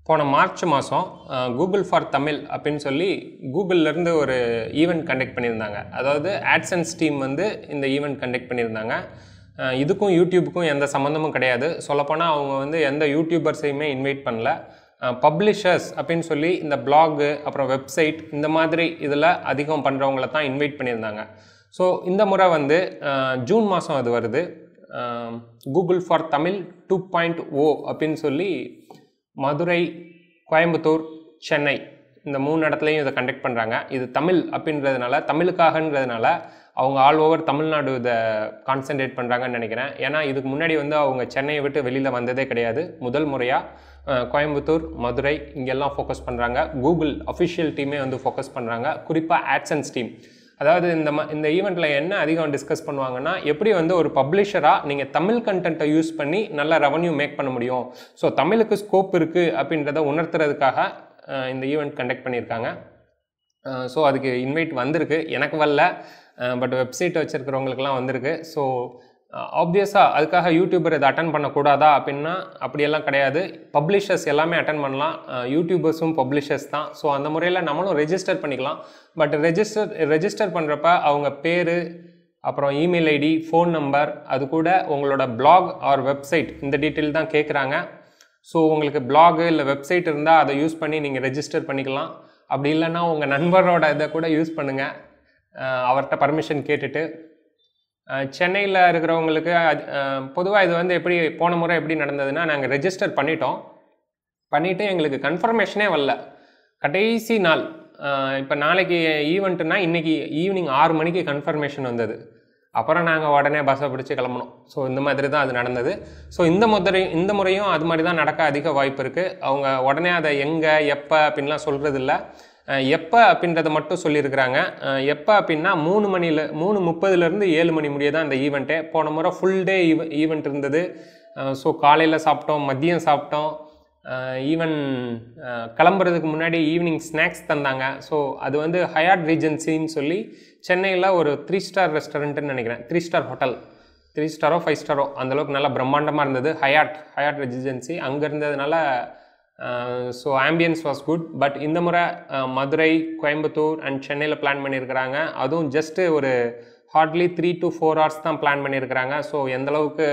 போன மார்ச் மாதம் Google for Tamil அப்படின்னு சொல்லி கூகுள்லேருந்து ஒரு ஈவெண்ட் கண்டக்ட் பண்ணியிருந்தாங்க அதாவது ஆட்சன்ஸ் டீம் வந்து இந்த ஈவெண்ட் கண்டக்ட் பண்ணியிருந்தாங்க அஹ் இதுக்கும் யூடியூப்புக்கும் எந்த சம்மந்தமும் கிடையாது சொல்லப்போனால் அவங்க வந்து எந்த யூடியூபர்ஸையுமே இன்வைட் பண்ணல பப்ளிஷர்ஸ் அப்படின்னு சொல்லி இந்த பிளாகு அப்புறம் வெப்சைட் இந்த மாதிரி இதில் அதிகம் பண்ணுறவங்கள தான் இன்வைட் பண்ணியிருந்தாங்க ஸோ இந்த முறை வந்து அஹ் ஜூன் மாதம் அது வருது Google for Tamil two point O அப்படின்னு சொல்லி மதுரை கோயம்புத்தூர் சென்னை இந்த மூணு இடத்துலையும் இதை கண்டக்ட் பண்ணுறாங்க இது தமிழ் அப்படின்றதுனால தமிழுக்காகன்றதுனால அவங்க ஆல் ஓவர் தமிழ்நாடு இதை கான்சென்ட்ரேட் பண்ணுறாங்கன்னு நினைக்கிறேன் ஏன்னா இதுக்கு முன்னாடி வந்து அவங்க சென்னையை விட்டு வெளியில் வந்ததே கிடையாது முதல் முறையாக கோயம்புத்தூர் மதுரை இங்கெல்லாம் ஃபோக்கஸ் பண்ணுறாங்க கூகுள் அஃபிஷியல் டீமே வந்து ஃபோக்கஸ் பண்ணுறாங்க குறிப்பாக ஆட்சன்ஸ் டீம் அதாவது இந்த ம இந்த ஈவெண்ட்டில் என்ன அதிகம் டிஸ்கஸ் பண்ணுவாங்கன்னா எப்படி வந்து ஒரு பப்ளிஷராக நீங்கள் தமிழ் கண்டென்ட்டை யூஸ் பண்ணி நல்ல ரெவன்யூ மேக் பண்ண முடியும் ஸோ தமிழுக்கு ஸ்கோப் இருக்குது அப்படின்றத உணர்த்துறதுக்காக அஹ், இந்த ஈவெண்ட் கண்டக்ட் பண்ணியிருக்காங்க ஸோ அதுக்கு இன்வைட் வந்திருக்கு எனக்கு வரல பட் வெப்சைட் வச்சுருக்கிறவங்களுக்குலாம் வந்திருக்கு ஸோ ஆப்வியஸாக அதுக்காக யூடியூபர் இதை அட்டன் பண்ணக்கூடாதா அப்படின்னா அப்படியெல்லாம் கிடையாது பப்ளிஷர்ஸ் எல்லாமே அட்டன் பண்ணலாம் யூடியூபர்ஸும் பப்ளிஷர்ஸ் தான் ஸோ அந்த முறையில் நம்மளும் ரெஜிஸ்டர் பண்ணிக்கலாம் பட் ரெஜிஸ்டர் ரெஜிஸ்டர் பண்ணுறப்ப அவங்க பேர் அப்புறம் இமெயில் ஐடி ஃபோன் நம்பர் அது கூட உங்களோட பிளாக் ஆர் வெப்சைட் இந்த டீட்டெயில் தான் கேட்குறாங்க ஸோ உங்களுக்கு பிளாக் இல்லை வெப்சைட் இருந்தால் அதை யூஸ் பண்ணி நீங்கள் ரெஜிஸ்டர் பண்ணிக்கலாம் அப்படி இல்லைன்னா உங்கள் நண்பரோட இதை கூட யூஸ் பண்ணுங்கள் அவர்கிட்ட பர்மிஷன் கேட்டுட்டு சென்னையில் இருக்கிறவங்களுக்கு பொதுவாக இது வந்து எப்படி போன முறை எப்படி நடந்ததுன்னா நாங்கள் ரெஜிஸ்டர் பண்ணிட்டோம் பண்ணிவிட்டு எங்களுக்கு கன்ஃபர்மேஷனே வரல கடைசி நாள் இப்போ நாளைக்கு ஈவெண்ட்டுனா இன்றைக்கி ஈவினிங் ஆறு மணிக்கு கன்ஃபர்மேஷன் வந்தது அப்புறம் நாங்கள் உடனே பஸ்ஸை பிடிச்சி கிளம்பணும் ஸோ இந்த மாதிரி தான் அது நடந்தது ஸோ இந்த முறை இந்த முறையும் அது மாதிரி தான் நடக்க அதிக வாய்ப்பு இருக்குது அவங்க உடனே அதை எங்கே எப்போ அப்படின்லாம் சொல்கிறது இல்லை எப்போ அப்படின்றத மட்டும் சொல்லியிருக்கிறாங்க அஹ் எப்போ அப்படின்னா மூணு மணியில் மூணு முப்பதுலேருந்து ஏழு மணி முடிய தான் இந்த ஈவெண்ட்டே போன முறை ஃபுல் டே ஈவ ஈவெண்ட் இருந்தது ஸோ காலையில் சாப்பிட்டோம் மதியம் சாப்பிட்டோம் ஈவன் கிளம்புறதுக்கு முன்னாடி ஈவினிங் ஸ்நாக்ஸ் தந்தாங்க ஸோ அது வந்து ஹயாட் ரீஜென்சின்னு சொல்லி சென்னையில் ஒரு த்ரீ ஸ்டார் ரெஸ்டாரண்ட்டுன்னு நினைக்கிறேன் த்ரீ ஸ்டார் ஹோட்டல் த்ரீ ஸ்டாரோ ஃபைவ் ஸ்டாரோ அந்தளவுக்கு நல்லா பிரம்மாண்டமாக இருந்தது ஹயாட் ஹயாட் ரெசிடென்சி அங்கே இருந்ததுனால so ambience was good but இந்த முறை அஹ், மதுரை கோயம்புத்தூர் அண்ட் சென்னையில் பிளான் பண்ணியிருக்கிறாங்க அதுவும் ஜஸ்ட்டு ஒரு hardly three to four hours தான் பிளான் பண்ணியிருக்கிறாங்க ஸோ எந்தளவுக்கு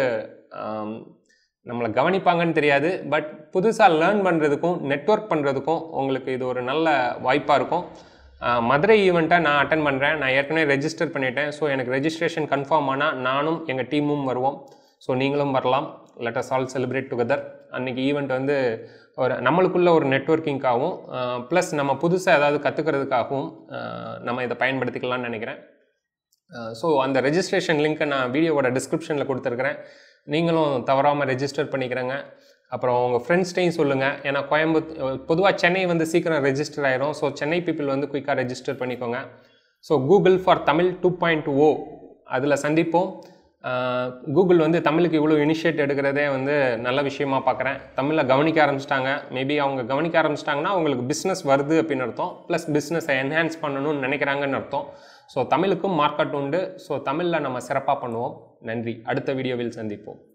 நம்மளை கவனிப்பாங்கன்னு தெரியாது பட் புதுசாக லேர்ன் பண்ணுறதுக்கும் நெட்வொர்க் பண்ணுறதுக்கும் உங்களுக்கு இது ஒரு நல்ல வாய்ப்பாக இருக்கும் அஹ், மதுரை ஈவெண்ட்டை நான் அட்டன் பண்ணுறேன் நான் ஏற்கனவே ரெஜிஸ்டர் பண்ணிட்டேன் ஸோ எனக்கு ரெஜிஸ்ட்ரேஷன் கன்ஃபார்ம் ஆனால் நானும் எங்கள் டீமும் வருவோம் ஸோ நீங்களும் வரலாம் let us all celebrate together அன்றைக்கி ஈவெண்ட் வந்து ஒரு நம்மளுக்குள்ள ஒரு நெட்ஒர்க்கிங்காகவும் ப்ளஸ் நம்ம புதுசாக ஏதாவது கற்றுக்கிறதுக்காகவும் நம்ம இதை பயன்படுத்திக்கலாம்னு நினைக்கிறேன் ஸோ அந்த ரெஜிஸ்ட்ரேஷன் லிங்க்கை நான் வீடியோவோட டிஸ்கிரிப்ஷனில் கொடுத்துருக்குறேன் நீங்களும் தவறாமல் ரெஜிஸ்டர் பண்ணிக்கிறேங்க அப்புறம் உங்கள் ஃப்ரெண்ட்ஸ்டையும் சொல்லுங்கள் ஏன்னா கோயம்புத்தூர் பொதுவாக சென்னை வந்து சீக்கிரம் ரெஜிஸ்டர் ஆயிரும் ஸோ சென்னை பீப்புள் வந்து குயிக்காக ரெஜிஸ்டர் பண்ணிக்கோங்க so Google for Tamil two point O அதில் சந்திப்போம் கூகுள் வந்து தமிழுக்கு இவ்வளோ இனிஷியேட் எடுக்கிறதே வந்து நல்ல விஷயமா பார்க்குறேன் தமிழில் கவனிக்க ஆரம்பிச்சிட்டாங்க மேபி அவங்க கவனிக்க ஆரம்பிச்சிட்டாங்கன்னா அவங்களுக்கு பிஸ்னஸ் வருது அப்படின்னு அர்த்தம் ப்ளஸ் பிஸ்னஸை என்ஹான்ஸ் பண்ணணும்னு நினைக்கிறாங்கன்னு அர்த்தம் ஸோ தமிழுக்கும் மார்க்கெட் உண்டு ஸோ தமிழில் நம்ம சிறப்பாக பண்ணுவோம் நன்றி அடுத்த வீடியோவில் சந்திப்போம்